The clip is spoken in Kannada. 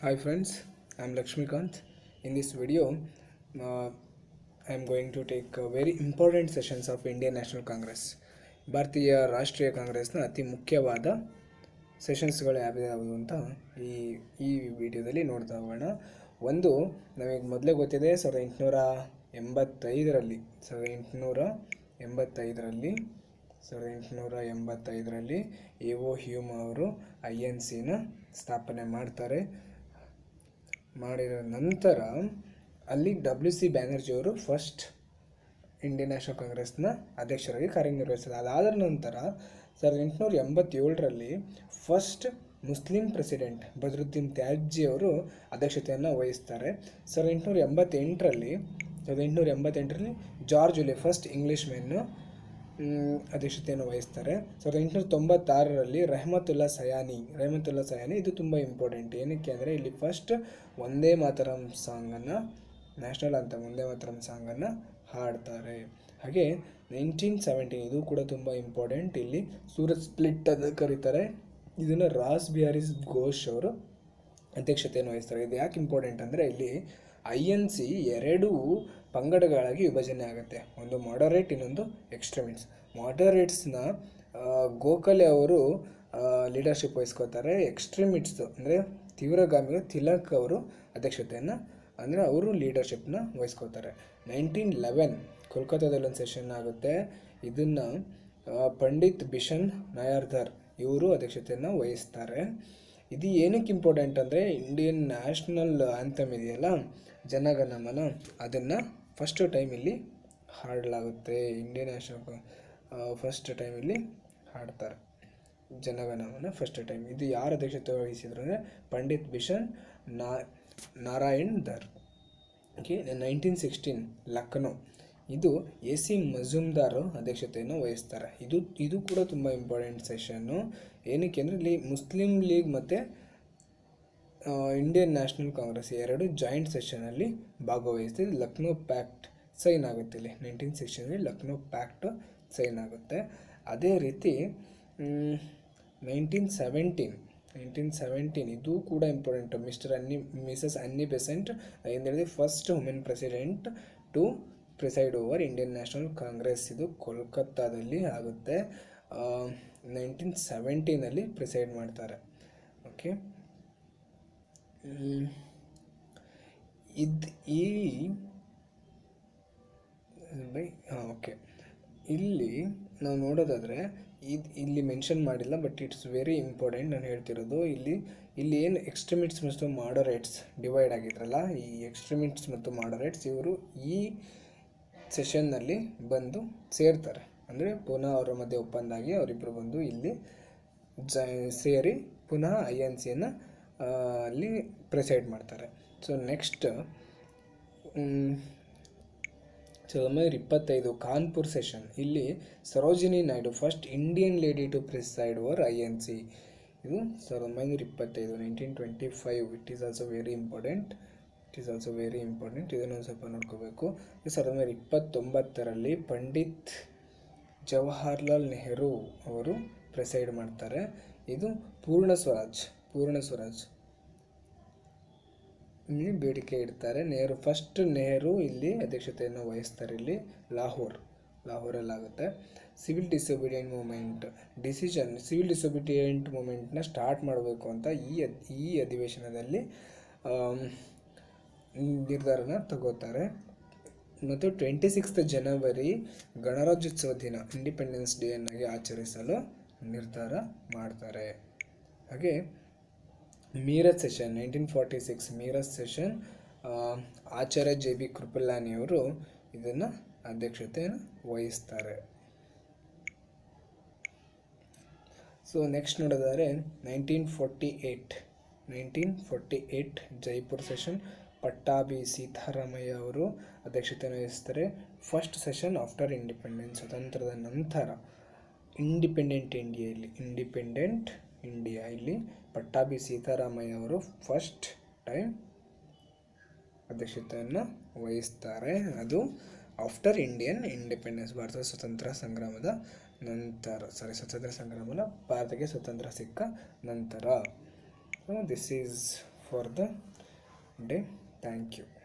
Hi friends, I am Lakshmikant. In this video, uh, I am going to take uh, very important sessions of Indian National Congress. ಭಾರತೀಯ ರಾಷ್ಟ್ರೀಯ ಕಾಂಗ್ರೆಸ್ನ ಅತಿ ಮುಖ್ಯವಾದ ಸೆಷನ್ಸ್ಗಳು ಯಾವ್ಯಾವುದು ಅಂತ ಈ ಈ ವಿಡಿಯೋದಲ್ಲಿ ನೋಡ್ತಾ ಹೋಗೋಣ ಒಂದು ನಮಗೆ ಮೊದಲೇ ಗೊತ್ತಿದೆ ಸಾವಿರದ ಎಂಟುನೂರ ಎಂಬತ್ತೈದರಲ್ಲಿ ಸಾವಿರದ ಎಂಟುನೂರ ಎಂಬತ್ತೈದರಲ್ಲಿ ಸಾವಿರದ ಎಂಟುನೂರ ಎಂಬತ್ತೈದರಲ್ಲಿ ಎ ಒ ಹ್ಯೂಮ್ ಅವರು ಐ ಎನ್ ಸಿನ ಸ್ಥಾಪನೆ ಮಾಡ್ತಾರೆ ಮಾಡಿದ ನಂತರ ಅಲ್ಲಿ ಡಬ್ಲ್ಯೂ ಸಿ ಬ್ಯಾನರ್ಜಿ ಅವರು ಫಸ್ಟ್ ಇಂಡಿಯನ್ ನ್ಯಾಷನಲ್ ಕಾಂಗ್ರೆಸ್ನ ಅಧ್ಯಕ್ಷರಾಗಿ ಕಾರ್ಯನಿರ್ವಹಿಸಿದ ಅದಾದ ನಂತರ ಸಾವಿರದ ಎಂಟುನೂರ ಎಂಬತ್ತೇಳರಲ್ಲಿ first Muslim president Badruddin Tyabji ಅವರು ಅಧ್ಯಕ್ಷತೆಯನ್ನು ವಹಿಸ್ತಾರೆ ಸಾವಿರದ ಎಂಟುನೂರ ಎಂಬತ್ತೆಂಟರಲ್ಲಿ ಸಾವಿರದ ಎಂಟುನೂರ ಎಂಬತ್ತೆಂಟರಲ್ಲಿ George Yule first English man ಮ್, ಅಧ್ಯಕ್ಷತೆಯನ್ನು ವಹಿಸ್ತಾರೆ ಸಾವಿರದ ಎಂಟುನೂರ ತೊಂಬತ್ತಾರರಲ್ಲಿ ರೆಹಮತುಲ್ಲಾ ಸಯಾನಿ ರೆಹಮತುಲ್ಲಾ ಸಯಾನಿ ಇದು ತುಂಬ ಇಂಪಾರ್ಟೆಂಟ್ ಏನಕ್ಕೆ ಅಂದರೆ ಇಲ್ಲಿ ಫಸ್ಟ್ ಒಂದೇ ಮಾತರಂ ಸಾಂಗನ್ನು ನ್ಯಾಷನಲ್ ಅಂತ ಒಂದೇ ಮಾತರಂ ಸಾಂಗನ್ನು ಹಾಡ್ತಾರೆ ಹಾಗೆ ನೈನ್ಟೀನ್ ಸೆವೆಂಟೀನ್ ಇದು ಕೂಡ ತುಂಬ ಇಂಪಾರ್ಟೆಂಟ್ ಇಲ್ಲಿ ಸೂರತ್ ಸ್ಪ್ಲಿಟ್ ಅಂತ ಕರೀತಾರೆ ಇದನ್ನು ರಾಸ್ ಬಿಹಾರಿ ಘೋಷ್ ಅವರು ಅಧ್ಯಕ್ಷತೆಯನ್ನು ವಹಿಸ್ತಾರೆ ಇದು ಯಾಕೆ ಇಂಪಾರ್ಟೆಂಟ್ ಅಂದರೆ ಇಲ್ಲಿ ಐ ಎನ್ ಸಿ ಎರಡು ಪಂಗಡಗಳಾಗಿ ವಿಭಜನೆ ಆಗುತ್ತೆ ಒಂದು ಮಾಡರೇಟ್ ಇನ್ನೊಂದು ಎಕ್ಸ್ಟ್ರೀಮಿಟ್ಸ್ ಮಾಡರೇಟ್ಸ್ನ ಗೋಖಲೆ ಅವರು ಲೀಡರ್ಶಿಪ್ ವಹಿಸ್ಕೋತಾರೆ ಎಕ್ಸ್ಟ್ರೀಮಿಟ್ಸ್ ಅಂದರೆ ತೀವ್ರಗಾಮಿಗಳು ತಿಲಕ್ ಅವರು ಅಧ್ಯಕ್ಷತೆಯನ್ನು ಅಂದರೆ ಅವರು ಲೀಡರ್ಶಿಪ್ನ ವಹಿಸ್ಕೋತಾರೆ ನೈನ್ಟೀನ್ ಲೆವೆನ್ ಕೋಲ್ಕತ್ತಾದಲ್ಲಿ ಒಂದು ಸೆಷನ್ ಆಗುತ್ತೆ ಇದನ್ನು ಪಂಡಿತ್ ಬಿಷನ್ ನಯಾರ್ಧರ್ ಇವರು ಅಧ್ಯಕ್ಷತೆಯನ್ನು ವಹಿಸ್ತಾರೆ ಇದು ಏನಕ್ಕೆ ಇಂಪಾರ್ಟೆಂಟ್ ಅಂದರೆ ಇಂಡಿಯನ್ ನ್ಯಾಷನಲ್ ಆ್ಯಂಥಮ್ ಇದೆಯಲ್ಲ ಜನಗಣಮನ ಅದನ್ನು ಫಸ್ಟ್ ಟೈಮ್ ಇಲ್ಲಿ ಹಾಡಲಾಗುತ್ತೆ ಇಂಡಿಯನ್ ನ್ಯಾಷನಲ್ ಫಸ್ಟ್ ಟೈಮ್ ಇಲ್ಲಿ ಹಾಡ್ತಾರೆ ಜನಗಣಮನ ಫಸ್ಟ್ ಟೈಮ್ ಇದು ಯಾರ ಅಧ್ಯಕ್ಷತೆ ವಹಿಸಿದ್ರು ಅಂದರೆ ಪಂಡಿತ್ ಬಿಷನ್ ನಾ Narayan Dar okay nineteen sixteen Lucknow ಇದು ಎ ಸಿ ಮಜುಮ್ದಾರ್ ಅಧ್ಯಕ್ಷತೆಯನ್ನು ವಹಿಸ್ತಾರೆ ಇದು ಇದು ಕೂಡ ತುಂಬ ಇಂಪಾರ್ಟೆಂಟ್ ಸೆಷನ್ನು ಏನಕ್ಕೆ ಅಂದರೆ ಇಲ್ಲಿ ಮುಸ್ಲಿಂ ಲೀಗ್ ಮತ್ತು ಇಂಡಿಯನ್ ನ್ಯಾಷನಲ್ ಕಾಂಗ್ರೆಸ್ ಎರಡು ಜಾಯಿಂಟ್ ಸೆಷನಲ್ಲಿ ಭಾಗವಹಿಸ್ತಿದೆ ಲಕ್ನೋ ಪ್ಯಾಕ್ಟ್ ಸೈನ್ ಆಗುತ್ತೆ ಇಲ್ಲಿ ನೈನ್ಟೀನ್ ಸಿಕ್ಸ್ಟೀನಲ್ಲಿ ಲಕ್ನೋ ಪ್ಯಾಕ್ಟ್ ಸೈನ್ ಆಗುತ್ತೆ ಅದೇ ರೀತಿ ನೈನ್ಟೀನ್ ಸೆವೆಂಟೀನ್ ನೈನ್ಟೀನ್ ಸೆವೆಂಟೀನ್ ಇದು ಕೂಡ important mister Annie missus Annie Besant ಏನು ಹೇಳಿದೆ first women president to preside over Indian National Congress ಇದು ಕೋಲ್ಕತ್ತಾದಲ್ಲಿ ಆಗುತ್ತೆ ನೈನ್ಟೀನ್ ಸೆವೆಂಟೀನಲ್ಲಿ ಪ್ರಿಸೈಡ್ ಮಾಡ್ತಾರೆ ಓಕೆ ಇದು ಈ ಬೈ ಹಾಂ ಓಕೆ ಇಲ್ಲಿ ನಾವು ನೋಡೋದಾದರೆ ಇದು ಇಲ್ಲಿ ಮೆನ್ಷನ್ ಮಾಡಿಲ್ಲ ಬಟ್ ಇಟ್ಸ್ ವೆರಿ ಇಂಪಾರ್ಟೆಂಟ್ ನಾನು ಹೇಳ್ತಿರೋದು ಇಲ್ಲಿ ಇಲ್ಲಿ ಏನು ಎಕ್ಸ್ಟ್ರೀಮಿಟ್ಸ್ ಮತ್ತು ಮಾಡರೇಟ್ಸ್ ಡಿವೈಡ್ ಆಗಿದ್ರಲ್ಲ ಈ ಎಕ್ಸ್ಟ್ರೀಮಿಟ್ಸ್ ಮತ್ತು ಮಾಡರೇಟ್ಸ್ ಇವರು ಈ ಸೆಷನ್ನಲ್ಲಿ ಬಂದು ಸೇರ್ತಾರೆ ಅಂದರೆ ಪುನಃ ಅವರ ಮಧ್ಯೆ ಒಪ್ಪಂದ ಆಗಿ ಅವರಿಬ್ಬರು ಬಂದು ಇಲ್ಲಿ ಜ ಸೇರಿ ಪುನಃ ಐ ಎನ್ ಸಿಯನ್ನು ಅಲ್ಲಿ ಪ್ರೆಸೈಡ್ ಮಾಡ್ತಾರೆ ಸೊ ನೆಕ್ಸ್ಟ್ ಸಾವಿರದ ಒಂಬೈನೂರ ಇಪ್ಪತ್ತೈದು ಕಾನ್ಪುರ್ ಸೆಷನ್ ಇಲ್ಲಿ Sarojini Naidu first Indian lady to preside over I N C ಇದು ಸಾವಿರದ ಒಂಬೈನೂರ ಇಪ್ಪತ್ತೈದು nineteen twenty five it is also very important it is also very important ಇದನ್ನು ಒಂದು ಸ್ವಲ್ಪ ನೋಡ್ಕೋಬೇಕು ಸಾವಿರದ ಒಂಬೈನೂರ ಇಪ್ಪತ್ತೊಂಬತ್ತರಲ್ಲಿ ಪಂಡಿತ್ ಜವಾಹರ್ಲಾಲ್ ನೆಹರು ಅವರು ಪ್ರೆಸೈಡ್ ಮಾಡ್ತಾರೆ ಇದು ಪೂರ್ಣ ಸ್ವರಾಜ್ ಪೂರ್ಣ ಸ್ವರಾಜ್ ಇಲ್ಲಿ ಬೇಡಿಕೆ ಇಡ್ತಾರೆ ನೆಹರು ಫಸ್ಟ್ ನೆಹರು ಇಲ್ಲಿ ಅಧ್ಯಕ್ಷತೆಯನ್ನು ವಹಿಸ್ತಾರೆ ಇಲ್ಲಿ ಲಾಹೋರ್ ಲಾಹೋರಲ್ಲಾಗುತ್ತೆ civil disobedient movement decision civil disobedient ಮೂಮೆಂಟ್ನ ಸ್ಟಾರ್ಟ್ ಮಾಡಬೇಕು ಅಂತ ಈ ಅದ್- ಈ ಅಧಿವೇಶನದಲ್ಲಿ ಆಮ್, ನಿರ್ಧಾರನ ತಗೋತಾರೆ ಮತ್ತು ಟ್ವೆಂಟಿ ಸಿಕ್ಸ್ತ್ ಜನವರಿ ಗಣರಾಜ್ಯೋತ್ಸವ ದಿನ ಇಂಡಿಪೆಂಡೆನ್ಸ್ ಡೇಯನ್ನಾಗಿ ಆಚರಿಸಲು ನಿರ್ಧಾರ ಮಾಡ್ತಾರೆ ಹಾಗೆ Meerut session nineteen forty six Meerut session Acharya J B ಕೃಪಲಾನಿಯವರು ಇದನ್ನು ಅಧ್ಯಕ್ಷತೆಯನ್ನು ವಹಿಸ್ತಾರೆ ಸೊ ನೆಕ್ಸ್ಟ್ ನೋಡೋದಾದರೆ nineteen forty eight nineteen forty eight Jaipur session Pattabhi Sitaramayya ಅವರು ಅಧ್ಯಕ್ಷತೆಯನ್ನು ವಹಿಸ್ತಾರೆ ಫಸ್ಟ್ ಸೆಷನ್ ಆಫ್ಟರ್ ಇಂಡಿಪೆಂಡೆನ್ಸ್ ಸ್ವತಂತ್ರದ ನಂತರ ಇಂಡಿಪೆಂಡೆಂಟ್ ಇಂಡಿಯಾ ಇಲ್ಲಿ ಇಂಡಿಪೆಂಡೆಂಟ್ ಇಂಡಿಯಾ ಇಲ್ಲಿ ಪಟ್ಟಾಭಿ ಸೀತಾರಾಮಯ್ಯ ಅವರು ಫಸ್ಟ್ ಟೈಮ್ ಅಧ್ಯಕ್ಷತೆಯನ್ನು ವಹಿಸ್ತಾರೆ ಅದು ಆಫ್ಟರ್ ಇಂಡಿಯನ್ ಇಂಡಿಪೆಂಡೆನ್ಸ್ ಭಾರತದ ಸ್ವತಂತ್ರ ಸಂಗ್ರಾಮದ ನಂತರ ಸಾರಿ ಸ್ವತಂತ್ರ ಸಂಗ್ರಾಮದ ಭಾರತಕ್ಕೆ ಸ್ವತಂತ್ರ ಸಿಕ್ಕ ನಂತರ this is for the day thank you